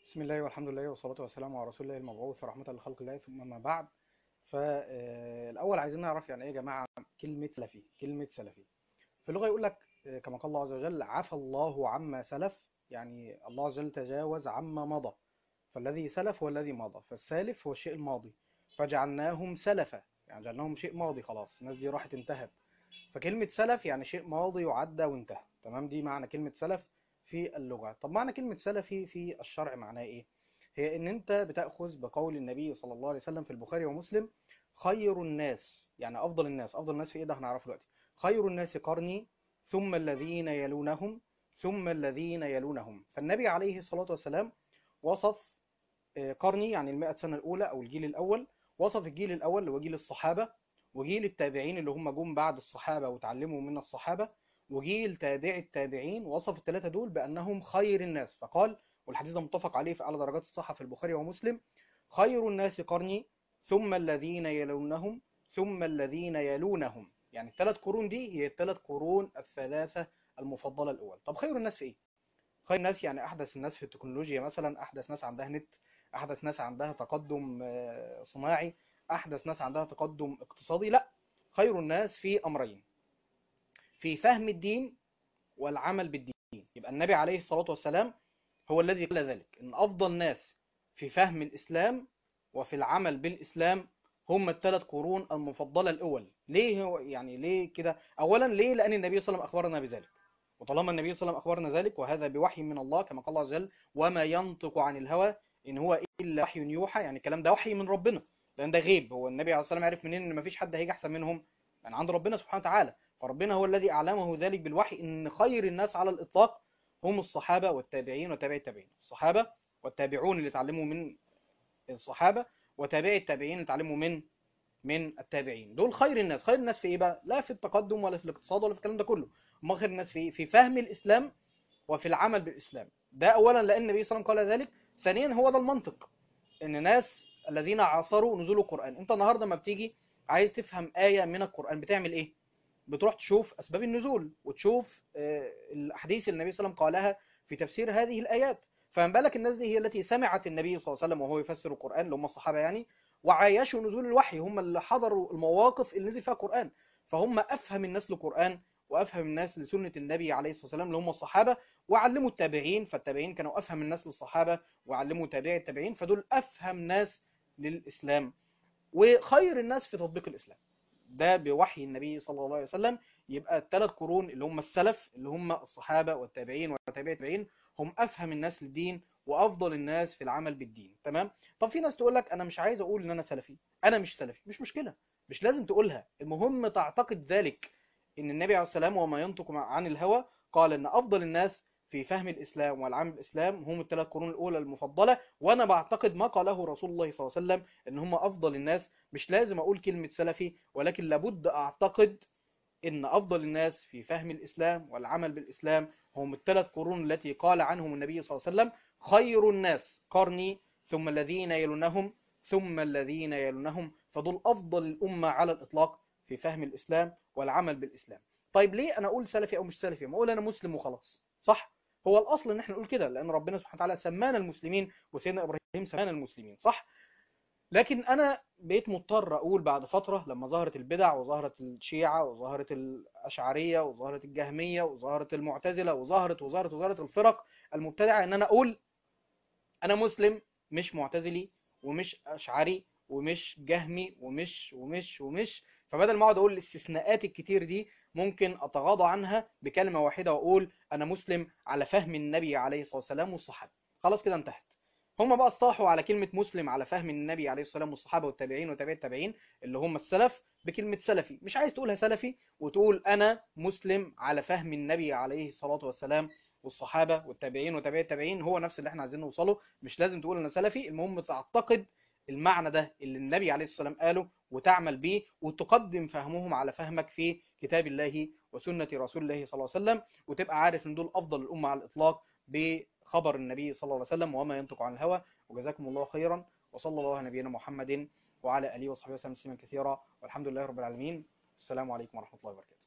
بسم الله والحمد لله والصلاة والسلام على رسول الله المبعوث رحمة لخلق الله ثم ما بعد فالأول عايزين نعرف يعني إيه يا جماعة كلمة سلفي كلمة سلفي في اللغة يقول لك آه، كما قال الله عز وجل عفى الله عما سلف يعني الله عز وجل تجاوز عما مضى فالذي سلف هو الذي مضى فالسالف هو الشيء الماضي فجعلناهم سلفا يعني جعلناهم شيء ماضي خلاص الناس دي راحت انتهت فكلمة سلف يعني شيء ماضي وعدى وانتهى تمام دي معنى كلمة سلف في اللغة طب معنى كلمة سلفي في الشرع معناه ايه هي ان انت بتأخذ بقول النبي صلى الله عليه وسلم في البخاري ومسلم خير الناس يعني افضل الناس افضل الناس في ايه ده هنعرفه دلوقتي خير الناس قرني ثم الذين يلونهم ثم الذين يلونهم فالنبي عليه الصلاة والسلام وصف آه، قرني يعني المئة سنة الأولى أو الجيل الأول وصف الجيل الأول اللي هو جيل الصحابة وجيل التابعين اللي هم جم بعد الصحابة وتعلموا من الصحابة وجيل تابع التابعين وصف الثلاثة دول بأنهم خير الناس فقال والحديث ده متفق عليه في أعلى درجات الصحة في البخاري ومسلم خير الناس قرني ثم الذين يلونهم ثم الذين يلونهم يعني الثلاث قرون دي هي الثلاث قرون الثلاثة المفضلة الأول طب خير الناس في إيه؟ خير الناس يعني أحدث الناس في التكنولوجيا مثلا أحدث ناس عندها نت أحدث ناس عندها تقدم آه، صناعي أحدث ناس عندها تقدم اقتصادي لا خير الناس في أمرين في فهم الدين والعمل بالدين يبقى النبي عليه الصلاة والسلام هو الذي قال ذلك إن أفضل ناس في فهم الإسلام وفي العمل بالإسلام هم الثلاث قرون المفضلة الأول ليه هو يعني ليه كده أولا ليه لأن النبي صلى الله عليه وسلم أخبرنا بذلك وطالما النبي صلى الله عليه وسلم أخبرنا ذلك وهذا بوحي من الله كما قال الله عز وجل وما ينطق عن الهوى إن هو إلا وحي يوحى يعني الكلام ده وحي من ربنا لأن ده غيب هو النبي عليه الصلاة والسلام عرف منين إن مفيش حد هيجي أحسن منهم من عند ربنا سبحانه وتعالى فربنا هو الذي أعلمه ذلك بالوحي إن خير الناس على الإطلاق هم الصحابة والتابعين وتابع التابعين الصحابة والتابعون اللي اتعلموا من الصحابة وتابع التابعين اللي اتعلموا من من التابعين دول خير الناس خير الناس في ايه بقى لا في التقدم ولا في الاقتصاد ولا في الكلام ده كله هم خير الناس في إيه؟ في فهم الإسلام وفي العمل بالإسلام ده أولا لأن النبي صلى الله عليه وسلم قال ذلك ثانيا هو ده المنطق ان ناس الذين عاصروا نزول القرآن انت النهارده ما بتيجي عايز تفهم آية من القرآن بتعمل ايه بتروح تشوف أسباب النزول وتشوف آه، الأحاديث اللي النبي صلى الله عليه وسلم قالها في تفسير هذه الآيات فمن بالك الناس دي هي التي سمعت النبي صلى الله عليه وسلم وهو يفسر القرآن اللي هم الصحابة يعني وعايشوا نزول الوحي هم اللي حضروا المواقف اللي نزل فيها القرآن فهم أفهم الناس للقرآن وأفهم الناس لسنة النبي عليه الصلاة والسلام اللي هم الصحابة وعلموا التابعين فالتابعين كانوا أفهم الناس للصحابة وعلموا تابعي التابعين فدول أفهم ناس للإسلام وخير الناس في تطبيق الإسلام ده بوحي النبي صلى الله عليه وسلم يبقى الثلاث قرون اللي هم السلف اللي هم الصحابة والتابعين وتابعي التابعين هم أفهم الناس للدين وأفضل الناس في العمل بالدين تمام طب في ناس تقول لك أنا مش عايز أقول إن أنا سلفي أنا مش سلفي مش مشكلة مش لازم تقولها المهم تعتقد ذلك إن النبي عليه السلام وما ينطق عن الهوى قال إن أفضل الناس في فهم الإسلام والعمل بالإسلام هم الثلاث قرون الأولى المفضلة وأنا بعتقد ما قاله رسول الله صلى الله عليه وسلم إن هم أفضل الناس مش لازم أقول كلمة سلفي ولكن لابد أعتقد إن أفضل الناس في فهم الإسلام والعمل بالإسلام هم الثلاث قرون التي قال عنهم النبي صلى الله عليه وسلم خير الناس قرني ثم الذين يلونهم ثم الذين يلونهم فدول أفضل الأمة على الإطلاق في فهم الإسلام والعمل بالإسلام طيب ليه أنا أقول سلفي أو مش سلفي ما أقول أنا مسلم وخلاص صح هو الأصل إن احنا نقول كده لأن ربنا سبحانه وتعالى سمانا المسلمين وسيدنا إبراهيم سمانا المسلمين صح لكن انا بقيت مضطر اقول بعد فتره لما ظهرت البدع وظهرت الشيعه وظهرت الاشعريه وظهرت الجهميه وظهرت المعتزله وظهرت وظهرت وظهرت الفرق المبتدعه ان انا اقول انا مسلم مش معتزلي ومش اشعري ومش جهمي ومش ومش ومش فبدل ما اقعد اقول الاستثناءات الكتير دي ممكن اتغاضى عنها بكلمه واحده واقول انا مسلم على فهم النبي عليه الصلاه والسلام والصحابه خلاص كده انتهت هم بقى اصطاحوا على كلمة مسلم على فهم النبي عليه الصلاة والسلام والصحابة والتابعين وتابعي التابعين اللي هم السلف بكلمة سلفي مش عايز تقولها سلفي وتقول أنا مسلم على فهم النبي عليه الصلاة والسلام والصحابة والتابعين وتابعي التابعين هو نفس اللي احنا عايزين نوصله مش لازم تقول أنا سلفي المهم تعتقد المعنى ده اللي النبي عليه الصلاة والسلام قاله وتعمل به وتقدم فهمهم على فهمك في كتاب الله وسنة رسول الله صلى الله عليه وسلم وتبقى عارف ان دول أفضل الأمة على الإطلاق بخبر النبي صلى الله عليه وسلم وما ينطق عن الهوى وجزاكم الله خيرا وصلى الله على نبينا محمد وعلى آله وصحبه وسلم تسليما كثيرا والحمد لله رب العالمين السلام عليكم ورحمة الله وبركاته